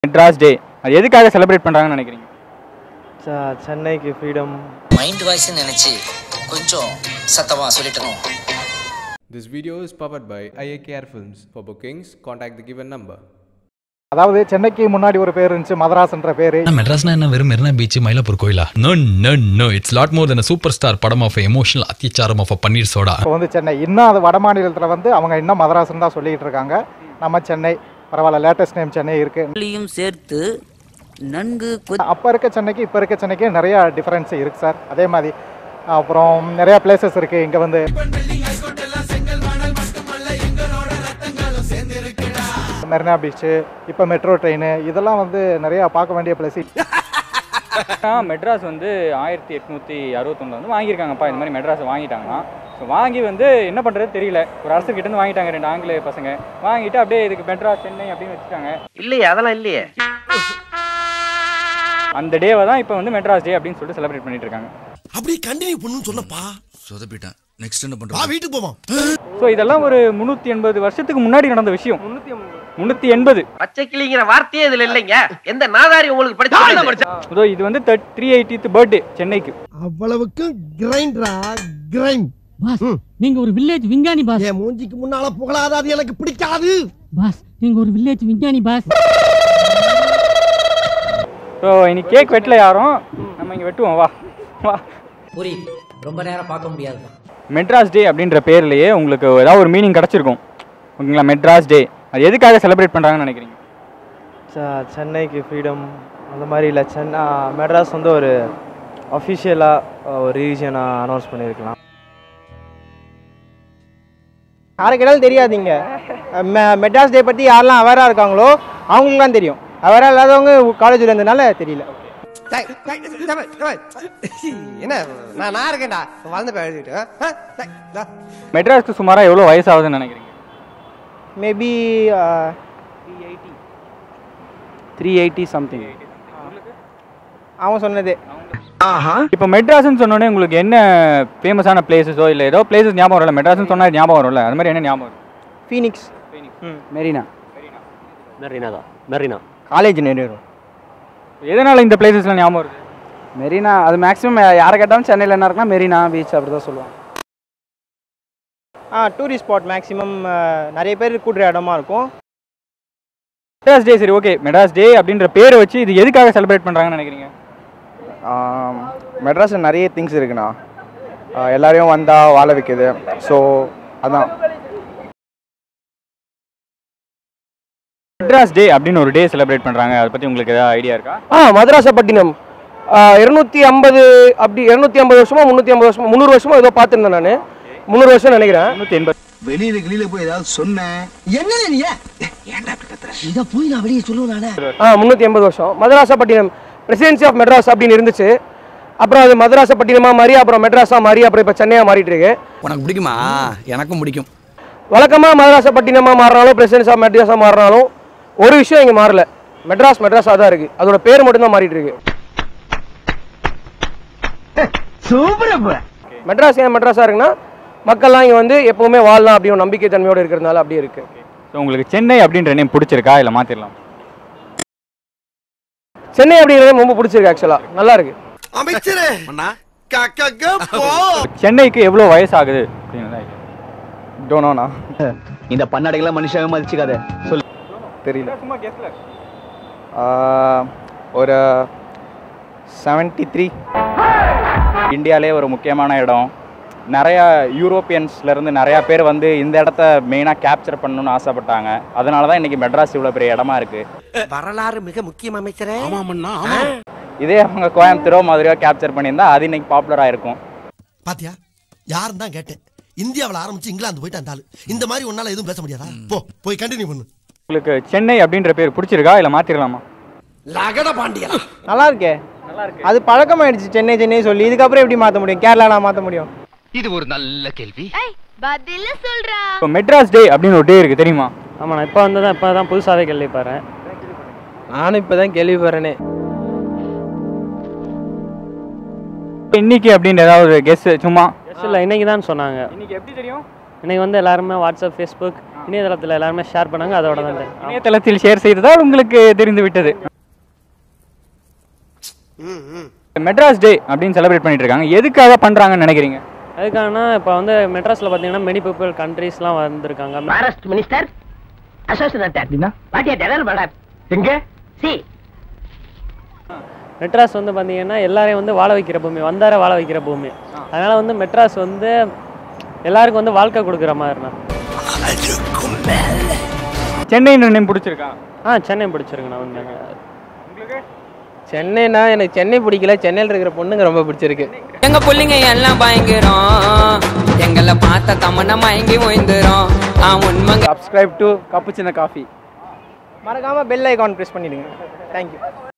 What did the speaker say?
மெட்ராஸ் டே அது எதுக்காக செலிப்ரேட் பண்ணுறாங்கன்னு நினைக்கிறீங்க ச- சென்னைக்கு ஃப்ரீடம் மைண்ட் வாய்ஸ் நினைச்சு கொஞ்சம் சத்தமா சொல்லிட்டணும் This video is powered by IAKR Films. For bookings, contact the given number. அதாவது சென்னைக்கு முன்னாடி ஒரு பேர் இருந்துச்சு மதராஸ்ன்ற பேர் ஆனா மெட்ராஸ்னா என்ன வெறும் மெரினா பீச் மயிலாப்பூர் கோயிலா no no no it's lot more then super star படம் ஆஃப் எமோஷனல் அத்தியாச்சாரம் ஆஃப் பன்னீர் சோடா இப்போ வந்து சென்னை இன்னும் அது வட மாநிலத்தில் வந்து அவங்க இன்னும் மதராஸ்ன்னு தான் சொல்லிட்டு இருக்காங்க நம்ம சென்னை பரவாயில்ல லேட்டஸ்ட் நேம் சென்னை இருக்கு யும் சேர்த்து நன்கு கொதி அப்போ இருக்க சென்னைக்கு இப்போ இருக்க சென்னைக்கு நிறைய டிஃப்ரென்ஸ் இருக்கு சார் அதே மாதிரி அப்புறம் நிறைய பிளேசஸ் இருக்கு இங்கே வந்து மெரினா பீச்சு இப்போ மெட்ரோ ட்ரெயின் இதெல்லாம் வந்து நிறைய பார்க்க வேண்டிய பிளேஸ் மெட்ராஸ் வந்து ஆயிரத்தி எட்நூற்றி அறுபத்தொன்னு வந்து வாங்கியிருக்காங்கப்பா இந்த மாதிரி மெட்ராஸ் வாங்கிட்டாங்கன்னா ஸோ வாங்கி வந்து என்ன பண்ணுறது தெரியல ஒரு அரசுக்கிட்ட இருந்து வாங்கிட்டாங்க ரெண்டு ஆங்கிலேய பசங்க வாங்கிட்டு அப்படியே இதுக்கு மெட்ராஸ் சென்னை அப்படின்னு வச்சுட்டாங்க இல்லையே அதெல்லாம் இல்லையே அந்த டேவை தான் இப்போ வந்து மெட்ராஸ் டே அப்படின்னு சொல்லிட்டு செலிப்ரேட் பண்ணிட்டு இருக்காங்க அப்படியே கண்டினியூ பண்ணுன்னு சொல்லப்பா சொதப்பிட்டேன் நெக்ஸ்ட் என்ன வா பண்றோம் வீட்டுக்கு போவோம் ஸோ இதெல்லாம் ஒரு முந்நூற்றி எண்பது வருஷத்துக்கு முன்னாடி நடந்த விஷயம் முந்நூற்றி எண்பது பச்சை கிளிங்கிற வார்த்தையே இதுல இல்லைங்க எந்த நாதாரி உங்களுக்கு படிச்சு இதோ இது வந்து த்ரீ எயிட்டித் பர்த்டே சென்னைக்கு அவ்வளவுக்கு கிரைண்டரா கிரைண்ட் பாஸ் நீங்க ஒரு வில்லேஜ் விஞ்ஞானி பாஸ் என் மூஞ்சிக்கு முன்னால புகழாத அது எனக்கு பிடிக்காது பாஸ் நீங்க ஒரு வில்லேஜ் விஞ்ஞானி பாஸ் ஸோ இன்னைக்கு கேக் வெட்டல யாரும் நம்ம இங்கே வெட்டுவோம் வா வா புரியுது ரொம்ப நேரம் பார்க்க முடியாதுதான் மெட்ராஸ் டே அப்படின்ற பேர்லயே உங்களுக்கு ஏதாவது ஒரு மீனிங் கிடச்சிருக்கும் ஓகேங்களா மெட்ராஸ் டே அது எதுக்காக செலிப்ரேட் பண்ணுறாங்கன்னு நினைக்கிறீங்க ச- சென்னைக்கு ஃப்ரீடம் அந்த மாதிரி இல்லை சென்னை மெட்ராஸ் வந்து ஒரு அஃபிஷியலாக ஒரு ரீஜனாக அனௌன்ஸ் பண்ணியிருக்கலாம் யாருக்கிட்டாலும் தெரியாதுங்க மெ- மெட்ராஸ் டே பற்றி யாரெல்லாம் அவேராக இருக்காங்களோ அவங்களுக்கு தான் தெரியும் அவேராக இல்லாதவங்க காலேஜில் இருந்ததுனால தெரியல என்ன நான் நான் இருக்கேன்டா வளர்ந்து போய் எழுதிட்டு மெட்ராஸ்க்கு சுமாராக எவ்வளோ வயசாகுதுன்னு நினைக்கிறீங்க மேபி த்ரீ எயிட்டி சம்திங் அவன் சொன்னது இப்போ மெட்ராஸ்னு சொன்னோடனே உங்களுக்கு என்ன ஃபேமஸான பிளேசஸோ இல்லை ஏதோ பிளேசஸ் ஞாபகம் வரல மெட்ராஸ்னு சொன்னால் ஞாபகம் வரும்ல அது மாதிரி என்ன ஞாபகம் வரும் ஃபீனிக்ஸ் மெரினா மெரினா தான் மெரினா காலேஜ் நிறைய எதனால் இந்த பிளேசஸ்லாம் ஞாபகம் வருது மெரினா அது மேக்ஸிமம் யாரை கேட்டாலும் சென்னையில் என்ன இருக்குன்னா மெரினா பீச் அப்படி தான் சொல்லுவாங்க ஆ டூரிஸ்ட் ஸ்பாட் மேக்ஸிமம் நிறைய பேர் கூட்டுற இடமா இருக்கும் மெட்ராஸ் டே சரி ஓகே மெட்ராஸ் டே அப்படின்ற பேரை வச்சு இது எதுக்காக செலிப்ரேட் பண்ணுறாங்கன்னு நினைக்கிறீங்க மெட்ராஸில் நிறைய திங்ஸ் இருக்குண்ணா எல்லாரையும் வந்தால் வாழ வைக்குது ஸோ அதான் மெட்ராஸ் டே அப்படின்னு ஒரு டே செலிப்ரேட் பண்ணுறாங்க அதை பற்றி உங்களுக்கு ஏதாவது ஐடியா இருக்கா ஆ மதராசப்பட்டினம் இருநூத்தி ஐம்பது அப்படி இருநூத்தி ஐம்பது வருஷமா முந்நூற்றி ஐம்பது வருஷமா முந்நூறு வருஷமா ஏதோ பார்த்துருந்தேன் நான் முந்நூறு வருஷம் நினைக்கிறேன் முந்நூற்றி எண்பது வெளியில கிளியில போய் ஏதாவது சொன்னேன் என்ன நீ ஏன்டா அப்படி கத்துற இத போய் நான் வெளியே சொல்லுவேன் நானே ஆ முந்நூற்றி எண்பது வருஷம் மதராசப்பட்டினம் பிரசிடென்சி ஆஃப் மெட்ராஸ் அப்படின்னு இருந்துச்சு அப்புறம் அது மதராசப்பட்டினமாக மாறி அப்புறம் மெட்ராஸாக மாறி அப்புறம் இப்போ சென்னையாக மாறிட்டு இருக்கு உனக்கு பிடிக்குமா எனக்கும் பிடிக்கும் வழக்கமாக மதராசப்பட்டினமாக மாறினாலும் பிரசிடென்சி ஆஃப் மெட்ராஸாக மாறினாலும் ஒரு விஷயம் இங்கே மாறல மெட்ராஸ் மெட்ராஸாக தான் இருக்குது அதோட பேர் மட்டும்தான் மாறிட்டு இருக்கு மெட்ராஸ் ஏன் மெட்ராஸாக இருக்குன்னா மக்கள்லாம் இங்கே வந்து எப்பவுமே வாழலாம் அப்படி ஒரு நம்பிக்கை தன்மையோடு இருக்கிறதுனால அப்படியே இருக்கு ஸோ உங்களுக்கு சென்னை அப்படின்ற நேம் பிடிச்சிருக்கா இல்லை மாற்றிடலாம் சென்னை அப்படிங்கிறது ரொம்ப பிடிச்சிருக்கு ஆக்சுவலாக நல்லா இருக்கு அமைச்சரே கக்கக்க போ சென்னைக்கு எவ்வளோ வயசாகுது அப்படின்னு டோனோண்ணா இந்த பன்னாடைகளாம் மனுஷன் மதிச்சுக்காத சொல்லு தெரியல ஒரு செவன்ட்டி த்ரீ இந்தியாவிலே ஒரு முக்கியமான இடம் நிறையா யூரோப்பியன்ஸ்லேருந்து நிறையா பேர் வந்து இந்த இடத்த மெயினாக கேப்சர் பண்ணணும்னு ஆசைப்பட்டாங்க அதனால தான் இன்றைக்கி மெட்ராஸ் இவ்வளோ பெரிய இடமா இருக்குது வரலாறு மிக முக்கியம் அமைச்சரே ஆமாமண்ணா இதே அவங்க கோயம்புத்தூரோ மதுரையோ கேப்சர் பண்ணியிருந்தா அது இன்னைக்கு பாப்புலராக இருக்கும் பாத்தியா யாருன்னு தான் கேட்டேன் இந்தியாவில் ஆரம்பிச்சு இங்கிலாந்து போயிட்டு அந்த ஆளு இந்த மாதிரி உன்னால எதுவும் பேச முடியாதா போ போய் கண்டினியூ பண்ணு உங்களுக்கு சென்னை அப்படின்ற பேர் பிடிச்சிருக்கா இல்லை மாற்றிடலாமா லகட பாண்டியலா நல்லா இருக்கே அது பழக்கமாயிடுச்சு சென்னை சென்னை சொல்லி இதுக்கப்புறம் எப்படி மாற்ற முடியும் கேரளால மாற்ற முடியும் இது ஒரு நல்ல கேள்வி பதில சொல்றா இப்போ மெட்ராஸ் டே அப்படின்னு ஒரு டே இருக்குது தெரியுமா ஆமாம் நான் இப்போ வந்து தான் இப்போ தான் புதுசாகவே கேள்விப்படுறேன் நானும் இப்போ தான் கேள்விப்படுறேனே இன்னைக்கு அப்படின்னு ஏதாவது கெஸ் சும்மா இல்லை இன்னைக்கு தான் சொன்னாங்க இன்னைக்கு எப்படி தெரியும் இன்னைக்கு வந்து எல்லாருமே வாட்ஸ்அப் ஃபேஸ்புக் இணையதளத்தில் எல்லாருமே ஷேர் பண்ணாங்க அதோட தான் தெரியும். இணையதளத்தில் ஷேர் செய்ததால் உங்களுக்கு தெரிந்து விட்டது மெட்ராஸ் டே அப்படின்னு செலிப்ரேட் பண்ணிட்டு இருக்காங்க எதுக்காக பண்றாங்கன்னு நினைக்கிறீங்க அதுக்கான இப்போ வந்து மெட்ராஸில் பார்த்தீங்கன்னா மெனி பீப்புள் கண்ட்ரீஸ்லாம் வந்திருக்காங்க ஃபாரஸ்ட் மினிஸ்டர் அசோசியேட் அப்படின்னா வாட்டியா டெரல் மேடம் எங்க சி மெட்ராஸ் வந்து பார்த்தீங்கன்னா எல்லாரையும் வந்து வாழ வைக்கிற பூமி வந்தார வாழ வைக்கிற பூமி அதனால் வந்து மெட்ராஸ் வந்து எல்லாருக்கும் வந்து வாழ்க்கை கொடுக்குற மாதிரிண்ணா சென்னைன்ற நேம் பிடிச்சிருக்கா ஆ சென்னை பிடிச்சிருக்குண்ணா உண்மையாக சென்னைனா எனக்கு சென்னை பிடிக்கல சென்னையில் இருக்கிற பொண்ணுங்க ரொம்ப பிடிச்சிருக்கு எங்க புள்ளைங்க எல்லாம் பயங்கரம் எங்களை பார்த்த தமன மயங்கி ஓய்ந்துரும் ஆ உண்மைங்க சப்ஸ்கிரைப் டு கப்புச்சின காஃபி மறக்காம பெல் ஐகான் ப்ரெஸ் பண்ணிடுங்க தேங்க்யூ